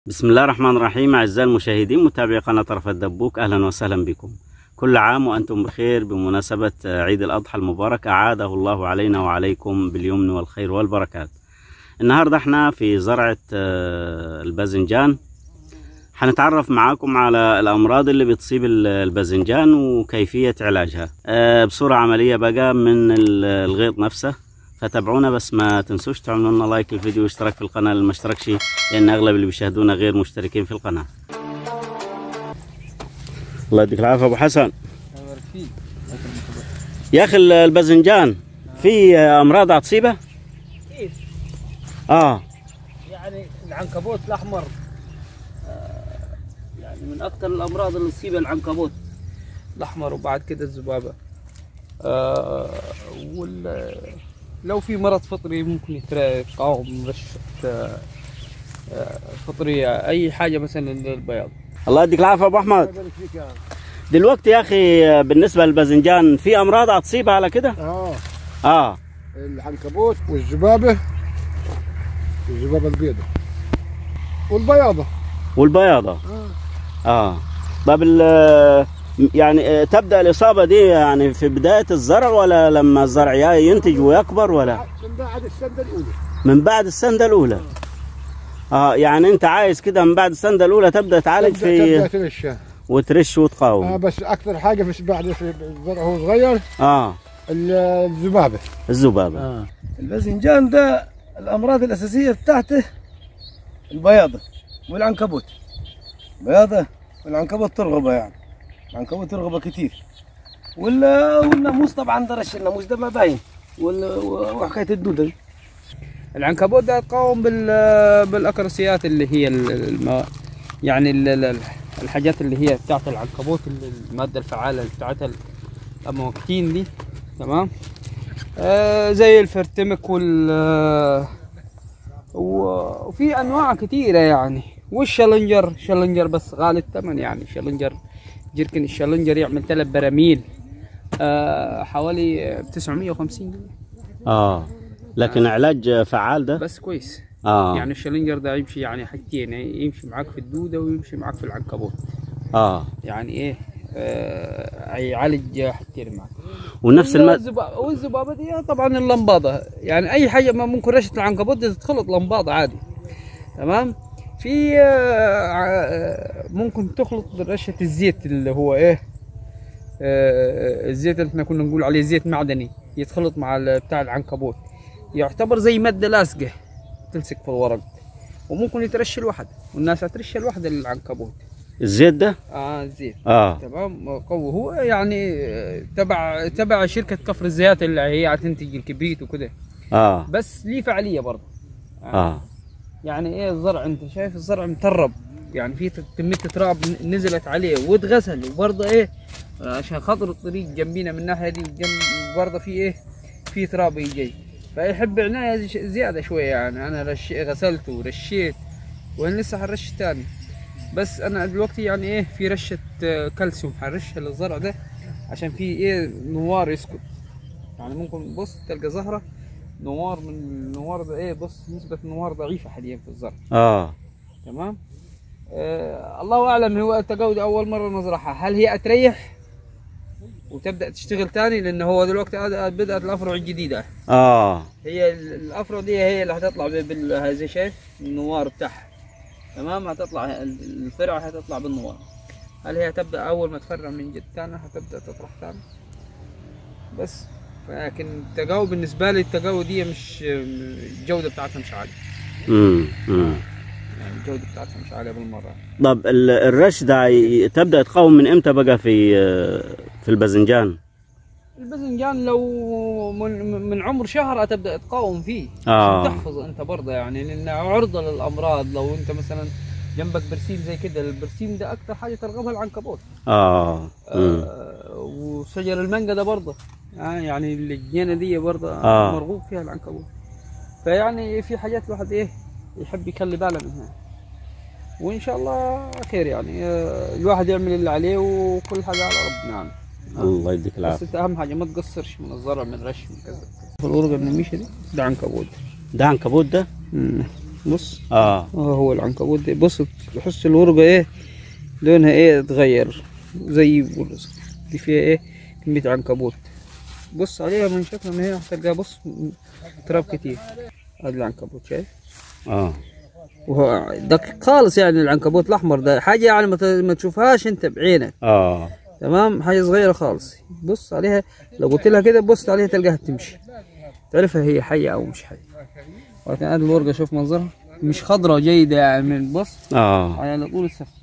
بسم الله الرحمن الرحيم أعزائي المشاهدين متابعي قناة طرف الدبوك أهلا وسهلا بكم كل عام وأنتم بخير بمناسبة عيد الأضحى المبارك أعاده الله علينا وعليكم باليمن والخير والبركات النهاردة احنا في زرعة آه، الباذنجان هنتعرف معاكم على الأمراض اللي بتصيب ال- الباذنجان وكيفية علاجها آه، بصورة عملية بقى من ال- الغيط نفسه فتابعونا بس ما تنسوش تعملوا لنا لايك للفيديو واشتراك في القناة اللي ما اشتركش لأن أغلب اللي بيشاهدونا غير مشتركين في القناة الله يديك العافية أبو حسن يا أخي ال- الباذنجان في أمراض هتصيبه؟ كيف آه يعني العنكبوت الاحمر آه، يعني من اكثر الامراض اللي تصيب العنكبوت الاحمر وبعد كده الذبابه آه، وال لو في مرض فطري ممكن يتقاوم رشه آه، آه، فطريه اي حاجه مثلا للبياض الله يديك العافية أبو أحمد يبارك فيك يا عم. دلوقتي يا أخي بالنسبة للباذنجان في أمراض هتصيبها على كده؟ اه آه العنكبوت والذبابه الذبابه البيضاء والبياضه والبياضة اه آه طب ال- يعني تبدأ الإصابة دي يعني في بداية الزرع ولا لما الزرع يا ينتج ويكبر ولا من بعد السنه الاولى من بعد السندة الأولى اه يعني أنت عايز كده من بعد السندة الأولى تبدأ تعالج تبدا تبدا في ترشها وترش آه وتقاوم بس اكثر حاجه في بعد في الزرع هو صغير اه ال- الذبابه الذبابة آه. الباذنجان ده الامراض الاساسيه بتاعته البياضه والعنكبوت بياضه والعنكبوت ترغبه يعني العنكبوت ترغبه كتير وال... والناموس طبعا ده رش الناموس ده ما باين وال... وحكايه الدوده دي العنكبوت ده يتقاوم بال بالاكرسيات اللي هي ال- الم... يعني ال... ال- الحاجات اللي هي بتاعت العنكبوت ال- الماده الفعاله اللي بتاعتها الاموكتين دي تمام آه زي الفرتمك وال آه، و- وفي انواع كتيره يعني والشلنجر شلنجر بس غالي الثمن يعني شلنجر جيركن الشلنجر يعمل ثلاث براميل آه حوالي 950 جنيه اه لكن علاج فعال ده بس كويس اه يعني الشلنجر ده يمشي يعني حاجتين يعني يمشي معاك في الدودة ويمشي معاك في العنكبوت اه يعني ايه آه يعالج حاجتين معاك ونفس المادة والذبابة والذبابة دي طبعا اللمباضة يعني أي حاجة ما ممكن رشة العنكبوت دي تتخلط لمباضة عادي تمام في آه، ع- ممكن تخلط رشة الزيت اللي هو ايه آه، الزيت اللي احنا كنا نقول عليه زيت معدني يتخلط مع ال- بتاع العنكبوت يعتبر زي مادة لاصقة تلصق في الورق وممكن يترش لوحده والناس هترش لوحده للعنكبوت الزيت ده اه زيت اه تمام قوي هو يعني آه، تبع تبع شركة كفر الزيات اللي هي هتنتج الكبريت وكده اه بس ليه فعالية برضه اه يعني ايه الزرع انت شايف الزرع مترب يعني في كمية تراب نزلت عليه واتغسل وبرضه ايه عشان خاطر الطريق جنبينا من الناحية دي جنب برضه في ايه في تراب يجي فيحب عناية ش- زيادة شوية يعني انا رش غسلته ورشيت وهن لسه هنرش تاني بس انا دلوقتي يعني ايه في رشة آه، كالسيوم هنرشها للزرع ده عشان في ايه نوار يسكت يعني ممكن بص تلقى زهرة نوار من النوار ده ايه بص نسبة النوار ضعيفة حاليا في الزرع اه تمام آه الله اعلم هو التقاعد اول مره نزرعها هل هي اتريح وتبدا تشتغل تاني لان هو دلوقتي هذا بدات الافرع الجديده اه هي ال- الافرع دي هي اللي هتطلع بال- بال زي شايف النوار بتاعها تمام هتطلع ال- الفرع هتطلع بالنوار هل هي تبدا اول ما تفرع من جد تاني هتبدا تطرح تاني بس لكن التقاوي بالنسبه لي التقاوي دي مش الجوده بتاعتها مش عاليه امم امم يعني الجوده بتاعتها مش عاليه بالمره طب ال- الرش ده ي- تبدأ تقاوم من امتى بقى في في الباذنجان الباذنجان لو من, من عمر شهر هتبدا تقاوم فيه آه. عشان تحفظ انت برضه يعني لانه عرضه للامراض لو انت مثلا جنبك برسيم زي كده البرسيم ده اكثر حاجه ترغبها العنكبوت اه مم. آه وشجر المانجا ده برضه آه يعني الجنينه دي برضه آه. مرغوب فيها العنكبوت فيعني في حاجات الواحد ايه يحب يخلي باله منها وان شاء الله خير يعني آه الواحد يعمل اللي عليه وكل حاجه على ربنا يعني الله يديك بس العافية انت اهم حاجه ما تقصرش من الزرع من رش من كذا في الورقه النميشه دي ده عنكبوت ده عنكبوت ده بص اه اه هو العنكبوت ده بص تحس الورقة ايه لونها ايه اتغير زي الرز. دي فيها ايه كمية عنكبوت بص عليها من شكلها من هنا هتلقاها بص تراب كتير هذا العنكبوت شايف اه وهو دقيق خالص يعني العنكبوت الاحمر ده حاجة يعني ما ت- ما تشوفهاش انت بعينك اه تمام حاجة صغيرة خالص بص عليها لو قلت لها كده بص عليها تلقاها تمشي تعرفها هي حية او مش حية ولكن هذه الورقة شوف منظرها مش خضرة جيدة يعني من بص اه على طول السفح